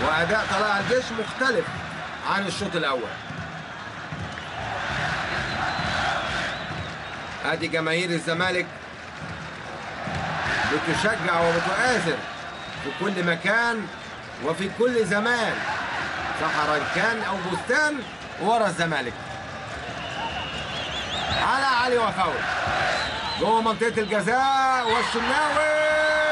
واداء طلائع الجيش مختلف عن الشوط الاول ادي جماهير الزمالك بتشجع وبتؤازر في كل مكان وفي كل زمان صحراء كان او بستان ورا الزمالك على علي وفوز جوه منطقه الجزاء والشناوي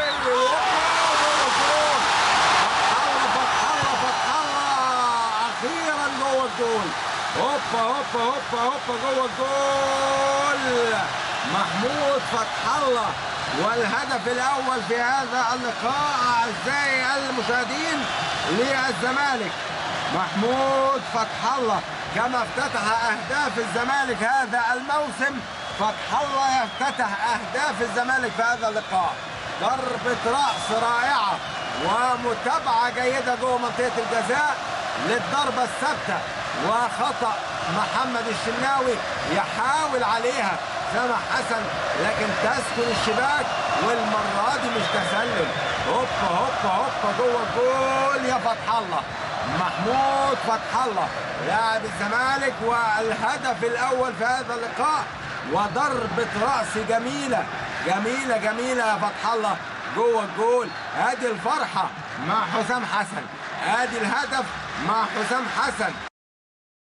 فتح الله فتح الله اخيرا جوه الجول هوبا هوبا هوبا هوبا جوه الجول محمود فتح الله والهدف الاول في هذا اللقاء اعزائي المشاهدين للزمالك محمود فتح الله كما افتتح اهداف الزمالك هذا الموسم فتح الله يفتتح اهداف الزمالك في هذا اللقاء ضربة رأس رائعة ومتابعة جيدة جوه منطقة الجزاء للضربة الثابتة وخطأ محمد الشناوي يحاول عليها سامح حسن لكن تسكن الشباك والمرة دي مش تسلل هوبا هوبا هوبا جوه الجول يا فتح الله محمود فتح الله لاعب الزمالك والهدف الاول في هذا اللقاء وضربة رأس جميلة جميلة جميلة يا فتح الله جوه الجول ادي الفرحة مع حسام حسن ادي الهدف مع حسام حسن